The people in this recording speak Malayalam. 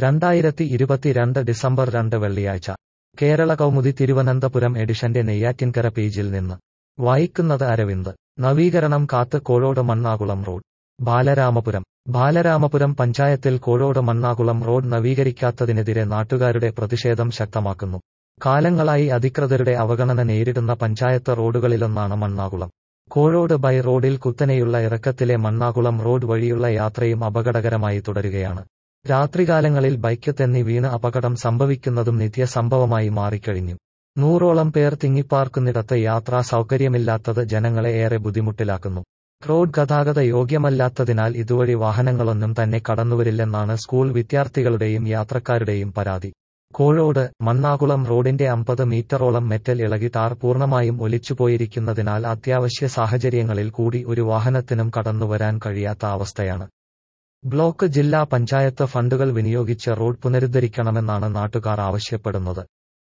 രണ്ടായിരത്തി ഇരുപത്തിരണ്ട് ഡിസംബർ രണ്ട് വെള്ളിയാഴ്ച കേരള കൗമുദി തിരുവനന്തപുരം എഡിഷന്റെ നെയ്യാറ്റിൻകര പേജിൽ നിന്ന് വായിക്കുന്നത് അരവിന്ദ് നവീകരണം കാത്ത് കോഴോട് മണ്ണാകുളം റോഡ് ബാലരാമപുരം ബാലരാമപുരം പഞ്ചായത്തിൽ കോഴോട് മണ്ണാകുളം റോഡ് നവീകരിക്കാത്തതിനെതിരെ നാട്ടുകാരുടെ പ്രതിഷേധം ശക്തമാക്കുന്നു കാലങ്ങളായി അധികൃതരുടെ അവഗണന നേരിടുന്ന പഞ്ചായത്ത് റോഡുകളിലൊന്നാണ് മണ്ണാകുളം കോഴോട് ബൈ റോഡിൽ കുത്തനെയുള്ള ഇറക്കത്തിലെ മണ്ണാകുളം റോഡ് വഴിയുള്ള യാത്രയും അപകടകരമായി തുടരുകയാണ് രാത്രികാലങ്ങളിൽ ബൈക്ക് തെന്നി വീണ് അപകടം സംഭവിക്കുന്നതും നിത്യസംഭവമായി മാറിക്കഴിഞ്ഞു നൂറോളം പേർ തിങ്ങിപ്പാർക്കുന്നിടത്ത് യാത്രാ സൗകര്യമില്ലാത്തത് ജനങ്ങളെ ഏറെ ബുദ്ധിമുട്ടിലാക്കുന്നു റോഡ് ഗതാഗത യോഗ്യമല്ലാത്തതിനാൽ ഇതുവഴി വാഹനങ്ങളൊന്നും തന്നെ കടന്നുവരില്ലെന്നാണ് സ്കൂൾ വിദ്യാർത്ഥികളുടെയും യാത്രക്കാരുടെയും പരാതി കോഴോട് മണ്ണാകുളം റോഡിന്റെ അമ്പത് മീറ്ററോളം മെറ്റൽ ഇളകി ടാർ പൂർണ്ണമായും ഒലിച്ചുപോയിരിക്കുന്നതിനാൽ അത്യാവശ്യ സാഹചര്യങ്ങളിൽ കൂടി ഒരു വാഹനത്തിനും കടന്നുവരാൻ കഴിയാത്ത അവസ്ഥയാണ് ബ്ലോക്ക് ജില്ലാ പഞ്ചായത്ത് ഫണ്ടുകൾ വിനിയോഗിച്ച് റോഡ് പുനരുദ്ധരിക്കണമെന്നാണ് നാട്ടുകാർ ആവശ്യപ്പെടുന്നത്